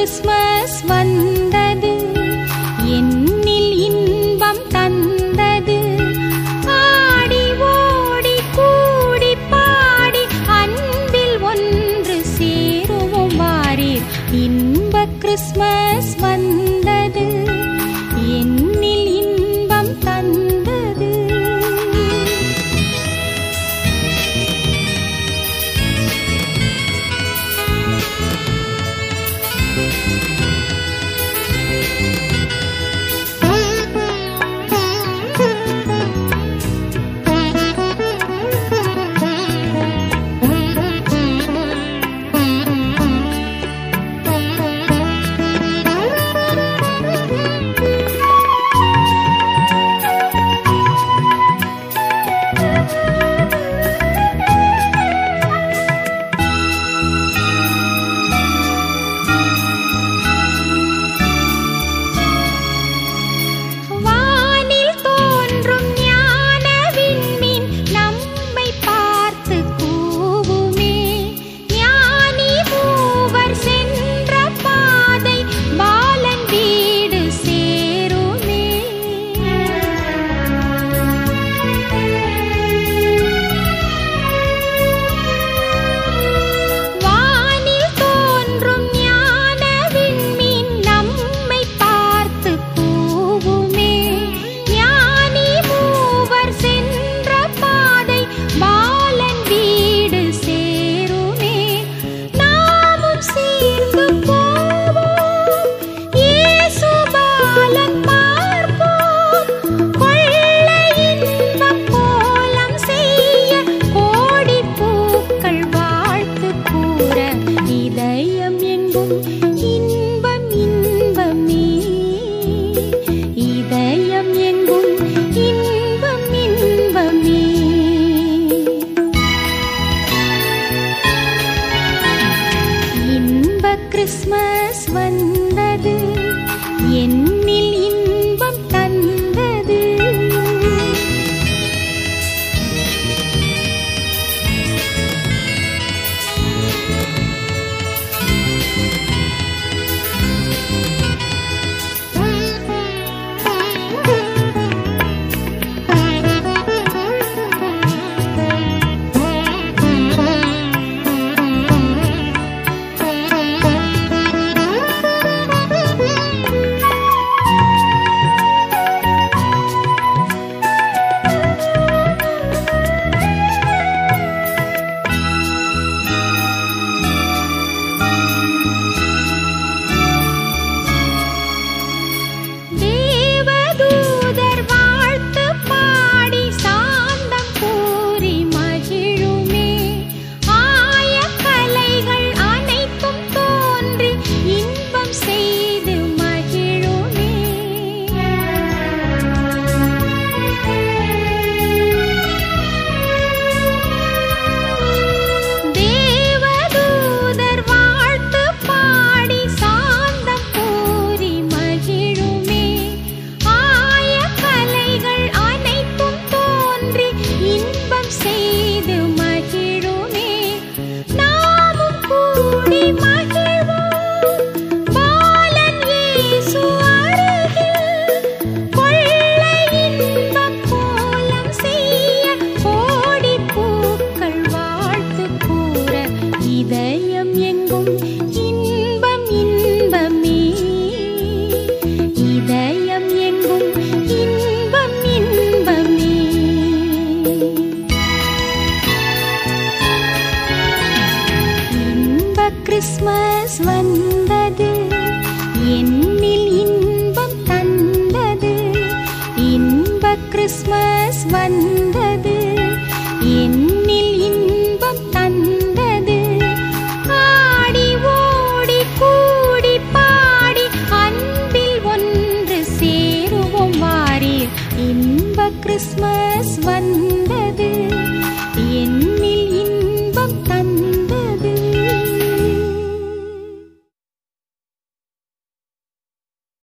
Christmas வந்தது என்னில் இன்பம் தந்தது ஆடி ஓடி கூடி பாடி அன்பில் ஒன்று சேருவோம் வாரீர் இன்ப கிறிஸ்மஸ் வந்தது என்னில் இன்பம் தந்தது வானில் தோன்றும் ஞான விண்மீன் நம்மை பார்த்து கூவுமே ஞானி மூவர் சென்ற பாதை பாலன் வீடு சேருமே வானில் தோன்றும் ஞான விண்மீன் நம்மை பார்த்து கூவுமே ஞானி மூவர் சென்ற பாதை பாலன் வீடு சேருமே நாமும் சேர்ந்து போவோம் இயேசு பாலன் பார்ப்போம் கொள்ளை இன்பக் கோலம் செய்ய கோடி பூக்கள் வாழ்த்து கூற இதயம் எங்கும் இன்பம் இன்பமே இதயம் எங்கும் இன்பம் இன்பமே இன்ப கிறிஸ்மஸ் வந்தது என்னில் இன்பம் தந்தது தேவதூதர் வாழ்த்து பாடி சாந்தம் கூறி மகிழுமே ஆய கலைகள் அனைத்தும் தோன்றி இன்பம் செய்து மகிழுமே தேவதூதர் வாழ்த்து பாடி சாந்தம் கூறி மகிழுமே ஆய கலைகள் அனைத்தும் தோன்றி இன்பம் செய்து மகிழுமே நாமும் கூடி மகிழ்வோம் பாலன் இயேசு அருகில் கொள்ளை இன்பக் கோலம் செய்ய கோடி பூக்கள் வாழ்த்து கூற இதயம் எங்கும் இன்பம் இன்பமே இதயம் எங்கும் இன்பம் இன்பமே இன்ப கிறிஸ்மஸ் வந்தது என்னில் இன்பம் தந்தது இன்ப கிறிஸ்மஸ் வந்தது